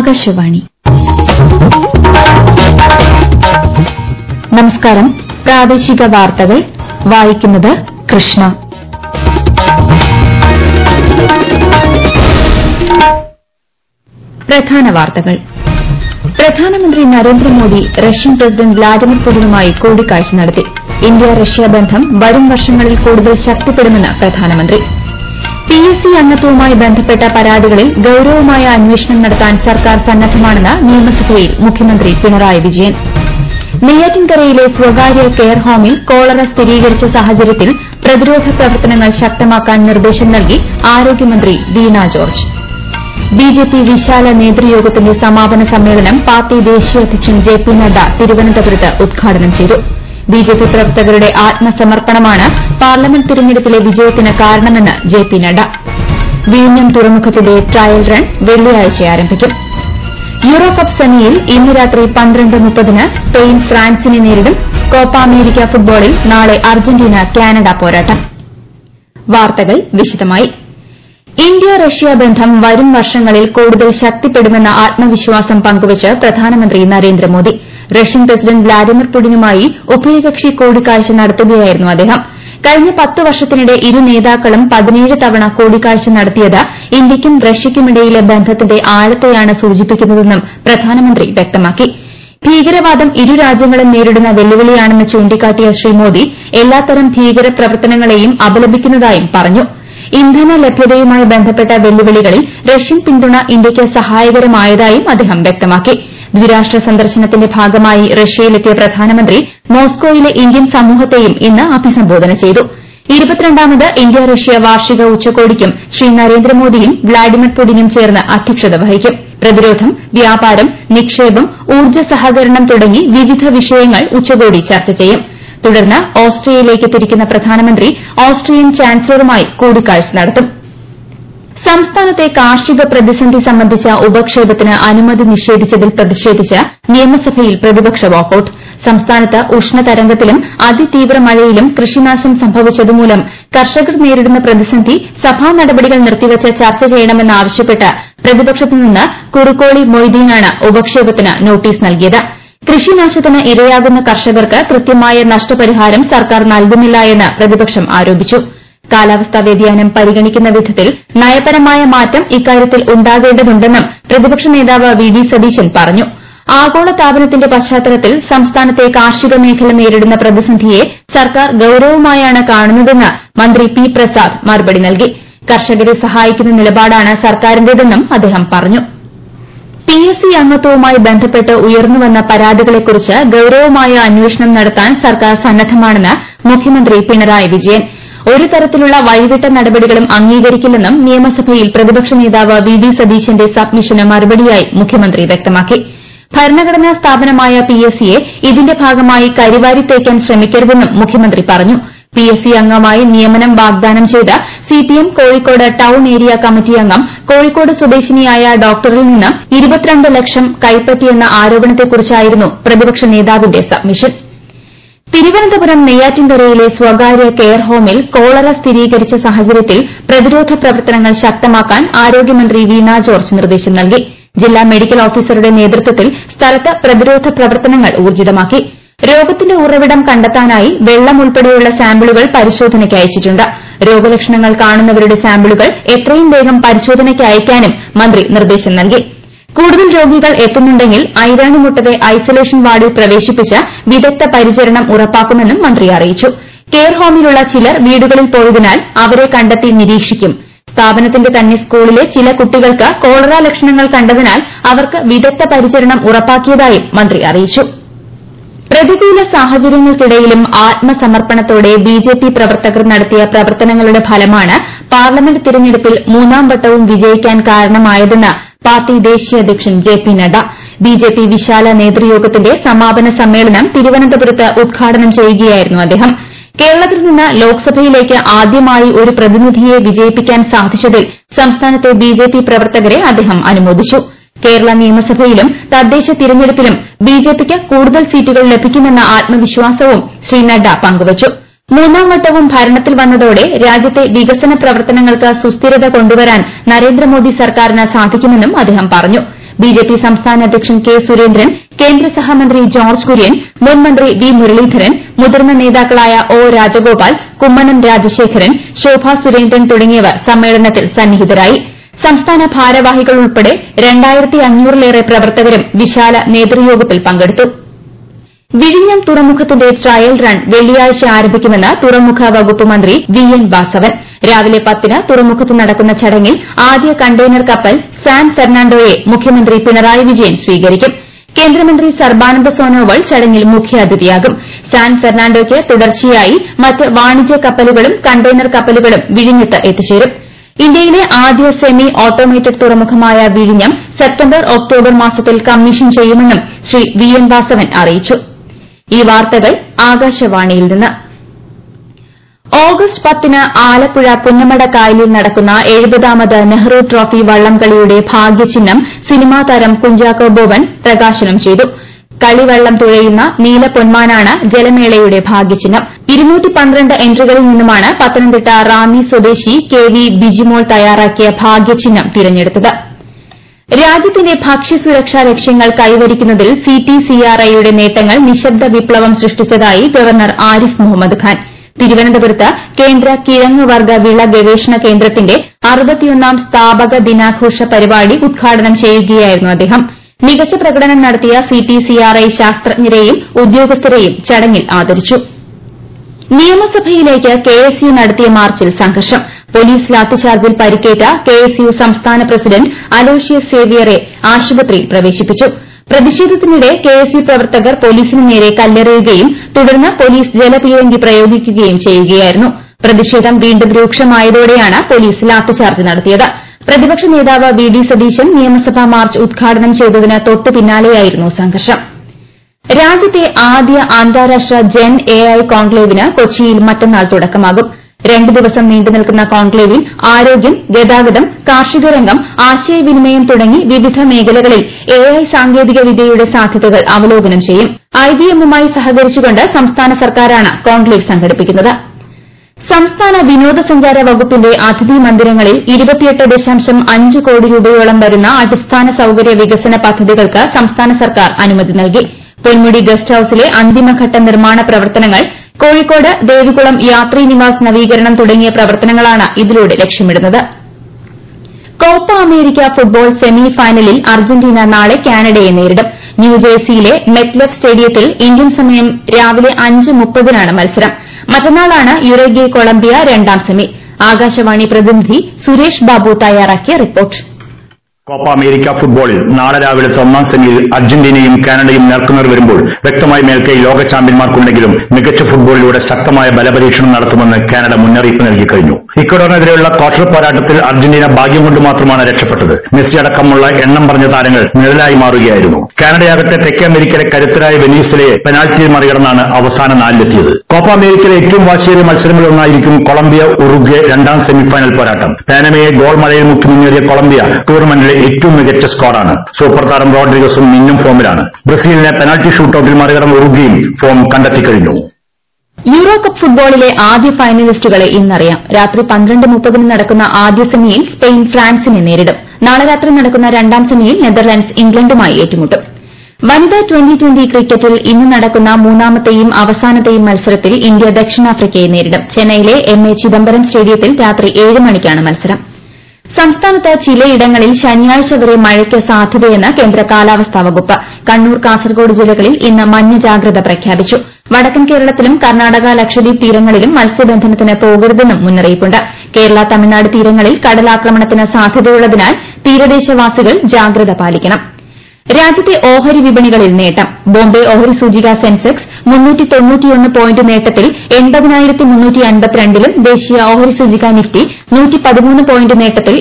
ആകാശവാണി നമസ്കാരം പ്രാദേശിക വാർത്തകൾ വായിക്കുന്നത് കൃഷ്ണ പ്രധാന വാർത്തകൾ പ്രധാനമന്ത്രി നരേന്ദ്രമോദി റഷ്യൻ പ്രസിഡന്റ് വ്ളാഡിമിർ പുടിനുമായി കൂടിക്കാഴ്ച നടത്തി ഇന്ത്യ റഷ്യ ബന്ധം വരും വർഷങ്ങളിൽ കൂടുതൽ ശക്തിപ്പെടുമെന്ന് പ്രധാനമന്ത്രി പി എസ് സി അംഗത്വവുമായി ബന്ധപ്പെട്ട പരാതികളിൽ ഗൌരവമായ അന്വേഷണം നടത്താൻ സർക്കാർ സന്നദ്ധമാണെന്ന് നിയമസഭയിൽ മുഖ്യമന്ത്രി പിണറായി വിജയൻ നെയ്യാറ്റിൻകരയിലെ സ്വകാര്യ കെയർ ഹോമിൽ കോളറ സ്ഥിരീകരിച്ച സാഹചര്യത്തിൽ പ്രതിരോധ പ്രവർത്തനങ്ങൾ ശക്തമാക്കാൻ നിർദ്ദേശം നൽകി ആരോഗ്യമന്ത്രി വീണ ജോർജ് ബിജെപി വിശാല നേതൃയോഗത്തിന്റെ സമാപന സമ്മേളനം പാർട്ടി ദേശീയ അധ്യക്ഷൻ ജെ പി നദ്ദ തിരുവനന്തപുരത്ത് ഉദ്ഘാടനം ചെയ്തു ബിജെപി പ്രവർത്തകരുടെ ആത്മസമർപ്പണമാണ് പാർലമെന്റ് തിരഞ്ഞെടുപ്പിലെ വിജയത്തിന് കാരണമെന്ന് ജെ പി നദ്ദ വിഴിഞ്ഞം തുറമുഖത്തിന്റെ ട്രയൽ റൺ വെള്ളിയാഴ്ച ആരംഭിക്കും യൂറോ കപ്പ് സെമിയിൽ ഇന്ന് രാത്രി പന്ത്രണ്ട് മുപ്പതിന് സ്പെയിൻ ഫ്രാൻസിനെ നേരിടും കോപ്പ അമേരിക്ക ഫുട്ബോളിൽ നാളെ അർജന്റീന കാനഡ പോരാട്ടം വാർത്തകൾ വിശദമായി ഇന്ത്യ റഷ്യ ബന്ധം വരും വർഷങ്ങളിൽ കൂടുതൽ ശക്തിപ്പെടുമെന്ന ആത്മവിശ്വാസം പങ്കുവച്ച് പ്രധാനമന്ത്രി നരേന്ദ്രമോദി റഷ്യൻ പ്രസിഡന്റ് വ്ളാഡിമിർ പുടിനുമായി ഉഭയകക്ഷി കൂടിക്കാഴ്ച നടത്തുകയായിരുന്നു അദ്ദേഹം കഴിഞ്ഞ പത്ത് വർഷത്തിനിടെ ഇരു നേതാക്കളും പതിനേഴ് തവണ കൂടിക്കാഴ്ച നടത്തിയത് ഇന്ത്യയ്ക്കും റഷ്യയ്ക്കുമിടയിലെ ബന്ധത്തിന്റെ ആഴത്തെയാണ് സൂചിപ്പിക്കുന്നതെന്നും പ്രധാനമന്ത്രി വ്യക്തമാക്കി ഭീകരവാദം ഇരു രാജ്യങ്ങളും നേരിടുന്ന വെല്ലുവിളിയാണെന്ന് ചൂണ്ടിക്കാട്ടിയ ശ്രീ മോദി എല്ലാത്തരം ഭീകര പ്രവർത്തനങ്ങളെയും അപലപിക്കുന്നതായും പറഞ്ഞു ഇന്ധന ലഭ്യതയുമായി ബന്ധപ്പെട്ട വെല്ലുവിളികളിൽ റഷ്യൻ പിന്തുണ ഇന്ത്യയ്ക്ക് സഹായകരമായതായും അദ്ദേഹം വ്യക്തമാക്കി ദ്വിരാഷ്ട്ര സന്ദർശനത്തിന്റെ ഭാഗമായി റഷ്യയിലെത്തിയ പ്രധാനമന്ത്രി മോസ്കോയിലെ ഇന്ത്യൻ സമൂഹത്തെയും ഇന്ന് അഭിസംബോധന ചെയ്തു ഇരുപത്തിരണ്ടാമത് ഇന്ത്യ റഷ്യ വാർഷിക ഉച്ചകോടിക്കും ശ്രീ നരേന്ദ്രമോദിയും വ്ളാഡിമിർ പുടിനും ചേർന്ന് അധ്യക്ഷത വഹിക്കും പ്രതിരോധം വ്യാപാരം നിക്ഷേപം ഊർജ്ജ സഹകരണം തുടങ്ങി വിവിധ വിഷയങ്ങൾ ഉച്ചകോടി ചർച്ച ചെയ്യും തുടർന്ന് ഓസ്ട്രിയയിലേക്ക് തിരിക്കുന്ന പ്രധാനമന്ത്രി ഓസ്ട്രിയൻ ചാൻസലറുമായി കൂടിക്കാഴ്ച നടത്തും സംസ്ഥാനത്തെ കാർഷിക പ്രതിസന്ധി സംബന്ധിച്ച ഉപക്ഷേപത്തിന് അനുമതി നിഷേധിച്ചതിൽ പ്രതിഷേധിച്ച് നിയമസഭയിൽ പ്രതിപക്ഷ വാക്കൌട്ട് സംസ്ഥാനത്ത് ഉഷ്ണതരംഗത്തിലും അതിതീവ്ര മഴയിലും കൃഷിനാശം സംഭവിച്ചതുമൂലം കർഷകർ നേരിടുന്ന പ്രതിസന്ധി സഭാ നടപടികൾ നിർത്തിവച്ച് ചർച്ച ചെയ്യണമെന്നാവശ്യപ്പെട്ട് പ്രതിപക്ഷത്തു നിന്ന് കുറുക്കോളി മൊയ്തീനാണ് ഉപക്ഷേപത്തിന് നോട്ടീസ് നൽകിയത് കൃഷിനാശത്തിന് ഇരയാകുന്ന കർഷകർക്ക് കൃത്യമായ നഷ്ടപരിഹാരം സർക്കാർ നൽകുന്നില്ല എന്ന് പ്രതിപക്ഷം ആരോപിച്ചു കാലാവസ്ഥാ വ്യതിയാനം പരിഗണിക്കുന്ന വിധത്തിൽ നയപരമായ മാറ്റം ഇക്കാര്യത്തിൽ ഉണ്ടാകേണ്ടതുണ്ടെന്നും പ്രതിപക്ഷ നേതാവ് വി ഡി സതീശൻ പറഞ്ഞു ആഗോളതാപനത്തിന്റെ പശ്ചാത്തലത്തിൽ സംസ്ഥാനത്തെ കാർഷിക മേഖല നേരിടുന്ന പ്രതിസന്ധിയെ സർക്കാർ ഗൌരവമായാണ് കാണുന്നതെന്ന് മന്ത്രി പി പ്രസാദ് മറുപടി നൽകി കർഷകരെ സഹായിക്കുന്ന നിലപാടാണ് സർക്കാരിന്റേതെന്നും അദ്ദേഹം പറഞ്ഞു പി എസ് സി അംഗത്വവുമായി ബന്ധപ്പെട്ട് ഉയർന്നുവന്ന പരാതികളെക്കുറിച്ച് ഗൌരവമായ അന്വേഷണം നടത്താൻ സർക്കാർ സന്നദ്ധമാണെന്ന് മുഖ്യമന്ത്രി പിണറായി വിജയൻ ഒരു തരത്തിലുള്ള വഴിവിട്ട നടപടികളും അംഗീകരിക്കില്ലെന്നും നിയമസഭയിൽ പ്രതിപക്ഷ നേതാവ് വി ഡി സതീശന്റെ സബ്മിഷന് മറുപടിയായി മുഖ്യമന്ത്രി വ്യക്തമാക്കി ഭരണഘടനാ സ്ഥാപനമായ പി എസ് സിയെ ഇതിന്റെ ഭാഗമായി കരിവാരിത്തേക്കാൻ ശ്രമിക്കരുതെന്നും മുഖ്യമന്ത്രി പറഞ്ഞു പി എസ് സി അംഗമായി നിയമനം വാഗ്ദാനം ചെയ്ത CPM Kozhikode town area committee അംഗം കോഴിക്കോട് സ്വദേശിനിയായ ഡോക്ടറിൽ നിന്ന് ഇരുപത്തിരണ്ട് ലക്ഷം കൈപ്പറ്റിയെന്ന ആരോപണത്തെക്കുറിച്ചായിരുന്നു പ്രതിപക്ഷ നേതാവിന്റെ സബ്മിഷൻ തിരുവനന്തപുരം നെയ്യാറ്റിൻകരയിലെ സ്വകാര്യ കെയർ ഹോമിൽ കോളറ സ്ഥിരീകരിച്ച സാഹചര്യത്തിൽ പ്രതിരോധ പ്രവർത്തനങ്ങൾ ശക്തമാക്കാൻ ആരോഗ്യമന്ത്രി വീണ ജോർജ് നിർദ്ദേശം നൽകി ജില്ലാ മെഡിക്കൽ ഓഫീസറുടെ നേതൃത്വത്തിൽ സ്ഥലത്ത് പ്രതിരോധ പ്രവർത്തനങ്ങൾ ഊർജിതമാക്കി രോഗത്തിന്റെ ഉറവിടം കണ്ടെത്താനായി വെള്ളം ഉൾപ്പെടെയുള്ള സാമ്പിളുകൾ പരിശോധനയ്ക്ക് അയച്ചിട്ടുണ്ട് രോഗലക്ഷണങ്ങൾ കാണുന്നവരുടെ സാമ്പിളുകൾ എത്രയും വേഗം പരിശോധനയ്ക്ക് അയക്കാനും മന്ത്രി നിർദ്ദേശം നൽകി കൂടുതൽ രോഗികൾ എത്തുന്നുണ്ടെങ്കിൽ ഐരാണിമുട്ടത്തെ ഐസൊലേഷൻ വാർഡിൽ പ്രവേശിപ്പിച്ച് വിദഗ്ധ പരിചരണം ഉറപ്പാക്കുമെന്നും മന്ത്രി അറിയിച്ചു കെയർ ഹോമിലുള്ള ചിലർ വീടുകളിൽ പോയതിനാൽ അവരെ കണ്ടെത്തി നിരീക്ഷിക്കും സ്ഥാപനത്തിന്റെ തന്നെ സ്കൂളിലെ ചില കുട്ടികൾക്ക് കോളറ ലക്ഷണങ്ങൾ കണ്ടതിനാൽ അവർക്ക് വിദഗ്ധ പരിചരണം ഉറപ്പാക്കിയതായും മന്ത്രി അറിയിച്ചു പ്രതികൂല സാഹചര്യങ്ങൾക്കിടയിലും ആത്മസമർപ്പണത്തോടെ ബിജെപി പ്രവർത്തകർ നടത്തിയ പ്രവർത്തനങ്ങളുടെ ഫലമാണ് പാർലമെന്റ് തിരഞ്ഞെടുപ്പിൽ മൂന്നാം വട്ടവും വിജയിക്കാൻ കാരണമായതെന്ന് പാർട്ടി ദേശീയ അധ്യക്ഷൻ ജെ പി നദ്ദ ബിജെപി വിശാല നേതൃയോഗത്തിന്റെ സമാപന സമ്മേളനം തിരുവനന്തപുരത്ത് ഉദ്ഘാടനം ചെയ്യുകയായിരുന്നു അദ്ദേഹം കേരളത്തിൽ നിന്ന് ലോക്സഭയിലേക്ക് ആദ്യമായി ഒരു പ്രതിനിധിയെ വിജയിപ്പിക്കാൻ സാധിച്ചതിൽ സംസ്ഥാനത്തെ ബിജെപി പ്രവർത്തകരെ അദ്ദേഹം അനുമോദിച്ചു കേരള നിയമസഭയിലും തദ്ദേശ തിരഞ്ഞെടുപ്പിലും ബിജെപിക്ക് കൂടുതൽ സീറ്റുകൾ ലഭിക്കുമെന്ന ആത്മവിശ്വാസവും ശ്രീ നദ്ദ പങ്കുവച്ചു മൂന്നാം വട്ടവും ഭരണത്തിൽ വന്നതോടെ രാജ്യത്തെ വികസന പ്രവർത്തനങ്ങൾക്ക് സുസ്ഥിരത കൊണ്ടുവരാൻ നരേന്ദ്രമോദി സർക്കാരിന് സാധിക്കുമെന്നും അദ്ദേഹം പറഞ്ഞു ബിജെപി സംസ്ഥാന അധ്യക്ഷൻ കെ സുരേന്ദ്രൻ കേന്ദ്ര സഹമന്ത്രി ജോർജ് കുര്യൻ മുൻ മന്ത്രി വി മുരളീധരൻ മുതിർന്ന നേതാക്കളായ ഒ രാജഗോപാൽ കുമ്മനം രാജശേഖരൻ ശോഭാ സുരേന്ദ്രൻ തുടങ്ങിയവർ സമ്മേളനത്തിൽ സന്നിഹിതരായി സംസ്ഥാന ഭാരവാഹികൾ ഉൾപ്പെടെ രണ്ടായിരത്തി അഞ്ഞൂറിലേറെ പ്രവർത്തകരും വിശാല നേതൃയോഗത്തിൽ പങ്കെടുത്തു വിഴിഞ്ഞം തുറമുഖത്തിന്റെ ട്രയൽ റൺ വെള്ളിയാഴ്ച ആരംഭിക്കുമെന്ന് തുറമുഖ വകുപ്പ് മന്ത്രി വി എൻ വാസവൻ രാവിലെ പത്തിന് തുറമുഖത്ത് നടക്കുന്ന ചടങ്ങിൽ ആദ്യ കണ്ടെയ്നർ കപ്പൽ സാൻ ഫെർണാണ്ടോയെ മുഖ്യമന്ത്രി പിണറായി വിജയൻ സ്വീകരിക്കും കേന്ദ്രമന്ത്രി സർബാനന്ദ സോനോവാൾ ചടങ്ങിൽ മുഖ്യാതിഥിയാകും സാൻ ഫെർണാണ്ടോയ്ക്ക് തുടർച്ചയായി മറ്റ് വാണിജ്യ കപ്പലുകളും കണ്ടെയ്നർ കപ്പലുകളും വിഴിഞ്ഞത്ത് എത്തിച്ചേരും ഇന്ത്യയിലെ ആദ്യ സെമി ഓട്ടോമേറ്റഡ് തുറമുഖമായ വിഴിഞ്ഞം സെപ്റ്റംബർ ഒക്ടോബർ മാസത്തിൽ കമ്മീഷൻ ചെയ്യുമെന്നും ശ്രീ വി എൻ വാസവൻ അറിയിച്ചു ഈ വാർത്തകൾ ആകാശവാണിയിൽ നിന്ന് ഓഗസ്റ്റ് പത്തിന് ആലപ്പുഴ പുന്നമട കായലിൽ നടക്കുന്ന എഴുപതാമത് നെഹ്റു ട്രോഫി വള്ളംകളിയുടെ ഭാഗ്യചിഹ്നം സിനിമാ താരം കുഞ്ചാക്കോ ബോബൻ പ്രകാശനം ചെയ്തു കളിവള്ളം തുഴയുന്ന നീല പൊന്മാനാണ് ജലമേളയുടെ ഭാഗ്യചിഹ്നം എൻട്രികളിൽ നിന്നുമാണ് പത്തനംതിട്ട റാന്നി സ്വദേശി കെ വി ബിജിമോൾ തയ്യാറാക്കിയ ഭാഗ്യചിഹ്നം തിരഞ്ഞെടുത്തത് രാജ്യത്തിന്റെ ഭക്ഷ്യസുരക്ഷാ ലക്ഷ്യങ്ങൾ കൈവരിക്കുന്നതിൽ സിപിസിആർഐയുടെ നേട്ടങ്ങൾ നിശബ്ദ വിപ്ലവം സൃഷ്ടിച്ചതായി ഗവർണർ ആരിഫ് മുഹമ്മദ് ഖാൻ തിരുവനന്തപുരത്ത് കേന്ദ്ര കിഴങ്ങ് വർഗ്ഗ വിള ഗവേഷണ കേന്ദ്രത്തിന്റെ അറുപത്തിയൊന്നാം സ്ഥാപക ദിനാഘോഷ പരിപാടി ഉദ്ഘാടനം ചെയ്യുകയായിരുന്നു അദ്ദേഹം മികച്ച പ്രകടനം നടത്തിയ സിപിസിആർഐ ശാസ്ത്രജ്ഞരെയും ഉദ്യോഗസ്ഥരെയും ചടങ്ങിൽ ആദരിച്ചു നിയമസഭയിലേക്ക് കെഎസ്യു നടത്തിയ മാർച്ചിൽ സംഘർഷം പോലീസ് ലാത്തിചാർജിൽ പരിക്കേറ്റ കെഎസ്യു സംസ്ഥാന പ്രസിഡന്റ് അലോഷ്യസ് സേവ്യറെ ആശുപത്രിയിൽ പ്രവേശിപ്പിച്ചു പ്രതിഷേധത്തിനിടെ കെഎസ്യു പ്രവർത്തകർ പോലീസിന് നേരെ കല്ലെറിയുകയും തുടർന്ന് പോലീസ് ജലപീരങ്കി പ്രയോഗിക്കുകയും ചെയ്യുകയായിരുന്നു പ്രതിഷേധം വീണ്ടും രൂക്ഷമായതോടെയാണ് പോലീസ് ലാത്തിചാർജ് നടത്തിയത് പ്രതിപക്ഷ നേതാവ് വി ഡി സതീശൻ നിയമസഭാ മാർച്ച് ഉദ്ഘാടനം ചെയ്തതിന് തൊട്ടു പിന്നാലെയായിരുന്നു സംഘർഷം രാജ്യത്തെ ആദ്യ അന്താരാഷ്ട്ര ജെൻ എ ഐ കോൺക്ലേവിന് കൊച്ചിയിൽ മറ്റന്നാൾ തുടക്കമാകും രണ്ട് ദിവസം നീണ്ടുനിൽക്കുന്ന കോൺക്ലേവിൽ ആരോഗ്യം ഗതാഗതം കാർഷിക രംഗം ആശയവിനിമയം തുടങ്ങി വിവിധ മേഖലകളിൽ എ ഐ സാങ്കേതിക വിദ്യയുടെ സാധ്യതകൾ അവലോകനം ചെയ്യും ഐബിഎമ്മുമായി സഹകരിച്ചുകൊണ്ട് സംസ്ഥാന സർക്കാരാണ് കോൺക്ലേവ് സംഘടിപ്പിക്കുന്നത് സംസ്ഥാന വിനോദസഞ്ചാര വകുപ്പിന്റെ അതിഥി മന്ദിരങ്ങളിൽ ഇരുപത്തിയെട്ട് ദശാംശം അഞ്ച് കോടി രൂപയോളം വരുന്ന അടിസ്ഥാന സൌകര്യ വികസന പദ്ധതികൾക്ക് സംസ്ഥാന സർക്കാർ അനുമതി നൽകി പൊന്മുടി ഗസ്റ്റ് ഹൌസിലെ അന്തിമഘട്ട നിർമ്മാണ പ്രവർത്തനങ്ങൾ കോഴിക്കോട് ദേവികുളം യാത്രീ നിവാസ് നവീകരണം തുടങ്ങിയ പ്രവർത്തനങ്ങളാണ് ഇതിലൂടെ ലക്ഷ്യമിടുന്നത് കോപ്പ അമേരിക്ക ഫുട്ബോൾ സെമി ഫൈനലിൽ അർജന്റീന നാളെ കാനഡയെ നേരിടും ന്യൂജേഴ്സിയിലെ മെറ്റ്ലഫ് സ്റ്റേഡിയത്തിൽ ഇന്ത്യൻ സമയം രാവിലെ അഞ്ച് മുപ്പതിനാണ് മത്സരം മറ്റന്നാളാണ് യുറേഗ്വെ കൊളംബിയ രണ്ടാം സെമി ആകാശവാണി പ്രതിനിധി സുരേഷ് ബാബു തയ്യാറാക്കിയ റിപ്പോർട്ട് കോപ്പ അമേരിക്ക ഫുട്ബോളിൽ നാളെ രാവിലത്തെ ഒന്നാം സെമിയിൽ അർജന്റീനയും കാനഡയും നേർക്കുനേർ വരുമ്പോൾ വ്യക്തമായ മേൽക്കൈ ലോക ചാമ്പ്യന്മാർക്കുണ്ടെങ്കിലും മികച്ച ഫുട്ബോളിലൂടെ ശക്തമായ ബലപരീക്ഷണം നടത്തുമെന്ന് കാനഡ മുന്നറിയിപ്പ് നൽകി കഴിഞ്ഞു ഇക്വഡോറിനെതിരെയുള്ള ക്വാർട്ടർ പോരാട്ടത്തിൽ അർജന്റീന ഭാഗ്യം കൊണ്ട് മാത്രമാണ് രക്ഷപ്പെട്ടത് മെസ്സി അടക്കമുള്ള എണ്ണം പറഞ്ഞ താരങ്ങൾ നിഴലായി മാറുകയായിരുന്നു കാനഡയാകട്ടെ തെക്കേ അമേരിക്കയിലെ കരുത്തരായ വെനീസിലയെ പെനാൽറ്റിയിൽ മറികടന്നാണ് അവസാന നാലിലെത്തിയത് കോപ്പ അമേരിക്കയിലെ ഏറ്റവും വാശിയേറിയ മത്സരങ്ങളിലൊന്നായിരിക്കും കൊളംബിയ ഉറുഗ്വെ രണ്ടാം സെമിഫൈനൽ പോരാട്ടം പാനമയെ ഗോൾ മഴയിൽ മുക്കി മുന്നേറിയ കൊളംബിയ ടൂർണമെന്റിലെ ഏറ്റവും മികച്ച സ്ക്വാഡാണ് സൂപ്പർ താരം റോഡ്രിഗസും മിന്നും ഫോമിലാണ് ബ്രസീലിനെ പെനാൽറ്റി ഷൂട്ടൌട്ടിൽ മറികടന്ന് ഉറുഗ്വയും ഫോം കണ്ടെത്തിക്കഴിഞ്ഞു യൂറോ കപ്പ് ഫുട്ബോളിലെ ആദ്യ ഫൈനലിസ്റ്റുകളെ ഇന്നറിയാം രാത്രി പന്ത്രണ്ട് മുപ്പതിന് നടക്കുന്ന ആദ്യ സെമിയിൽ സ്പെയിൻ ഫ്രാൻസിനെ നേരിടും നാളെ രാത്രി നടക്കുന്ന രണ്ടാം സെമിയിൽ നെതർലൻഡ്സ് ഇംഗ്ലണ്ടുമായി ഏറ്റുമുട്ടും വനിതാ ട്വന്റി ട്വന്റി ക്രിക്കറ്റിൽ ഇന്ന് നടക്കുന്ന മൂന്നാമത്തെയും അവസാനത്തെയും മത്സരത്തിൽ ഇന്ത്യ ദക്ഷിണാഫ്രിക്കയെ നേരിടും ചെന്നൈയിലെ എം എ ചിദംബരം സ്റ്റേഡിയത്തിൽ രാത്രി ഏഴ് മണിക്കാണ് മത്സരം സംസ്ഥാനത്ത് ചിലയിടങ്ങളിൽ ശനിയാഴ്ച വരെ മഴയ്ക്ക് സാധ്യതയെന്ന് കേന്ദ്ര കാലാവസ്ഥാ വകുപ്പ് കണ്ണൂർ കാസർഗോഡ് ജില്ലകളിൽ ഇന്ന് മഞ്ഞ ജാഗ്രത പ്രഖ്യാപിച്ചു വടക്കൻ കേരളത്തിലും കർണാടക ലക്ഷദ്വീപ് തീരങ്ങളിലും മത്സ്യബന്ധനത്തിന് പോകരുതെന്നും മുന്നറിയിപ്പുണ്ട് കേരള തമിഴ്നാട് തീരങ്ങളിൽ കടലാക്രമണത്തിന് സാധ്യതയുള്ളതിനാൽ തീരദേശവാസികൾ ജാഗ്രത പാലിക്കണം രാജ്യത്തെ ഓഹരി വിപണികളിൽ നേട്ടം ബോംബെ ഓഹരി സൂചിക സെൻസെക്സ് പോയിന്റ് നേട്ടത്തിൽ ലും ദേശീയ ഓഹരി സൂചിക നിഫ്റ്റി പോയിന്റ് നേട്ടത്തിൽ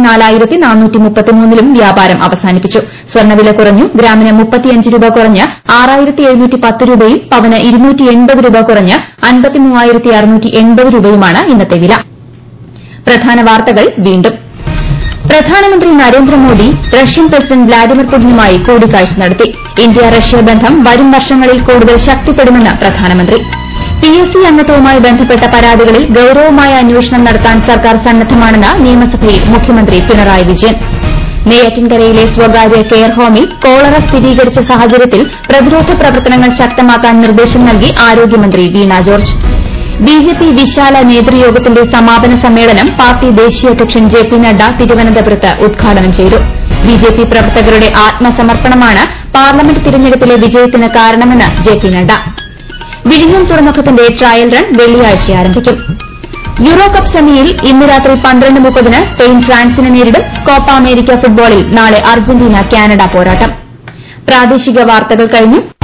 ലും വ്യാപാരം അവസാനിപ്പിച്ചു സ്വർണ്ണവില കുറഞ്ഞു ഗ്രാമിന് മുപ്പത്തിയഞ്ച് രൂപ കുറഞ്ഞ് രൂപയും പവന് രൂപ കുറഞ്ഞ് രൂപയുമാണ് ഇന്നത്തെ വില പ്രധാന വാർത്തകൾ വീണ്ടും പ്രധാനമന്ത്രി നരേന്ദ്രമോദി റഷ്യൻ പ്രസിഡന്റ് വ്ളാഡിമിർ പുടിനുമായി കൂടിക്കാഴ്ച നടത്തി ഇന്ത്യ റഷ്യ ബന്ധം വരും വർഷങ്ങളിൽ കൂടുതൽ ശക്തിപ്പെടുമെന്ന് പ്രധാനമന്ത്രി പി എസ് സി അംഗത്വവുമായി ബന്ധപ്പെട്ട പരാതികളിൽ ഗൌരവമായ അന്വേഷണം നടത്താൻ സർക്കാർ സന്നദ്ധമാണെന്ന് നിയമസഭയിൽ മുഖ്യമന്ത്രി പിണറായി വിജയൻ നെയ്യാറ്റിൻകരയിലെ സ്വകാര്യ കെയർ ഹോമിൽ കോളറ സ്ഥിരീകരിച്ച സാഹചര്യത്തിൽ പ്രതിരോധ പ്രവർത്തനങ്ങൾ ശക്തമാക്കാൻ നിർദ്ദേശം നൽകി ആരോഗ്യമന്ത്രി വീണ ജോർജ് ബിജെപി വിശാല നേതൃയോഗത്തിന്റെ സമാപന സമ്മേളനം പാർട്ടി ദേശീയ അധ്യക്ഷൻ ജെ പി നഡ്ഡ തിരുവനന്തപുരത്ത് ഉദ്ഘാടനം ചെയ്തു ബിജെപി പ്രവർത്തകരുടെ ആത്മസമർപ്പണമാണ് പാർലമെന്റ് തിരഞ്ഞെടുപ്പിലെ വിജയത്തിന് കാരണമെന്ന് ജെ പി നഡ്ഡ വിഴിഞ്ഞം തുറമുഖത്തിന്റെ ട്രയൽ റൺ വെള്ളിയാഴ്ച ആരംഭിക്കും യൂറോ കപ്പ് സെമിയിൽ ഇന്ന് രാത്രി പന്ത്രണ്ട് മുപ്പതിന് സ്പെയിൻ ഫ്രാൻസിനെ നേരിടും കോപ്പ അമേരിക്ക ഫുട്ബോളിൽ നാളെ അർജന്റീന കാനഡ പോരാട്ടം പ്രാദേശിക വാർത്തകൾ കഴിഞ്ഞു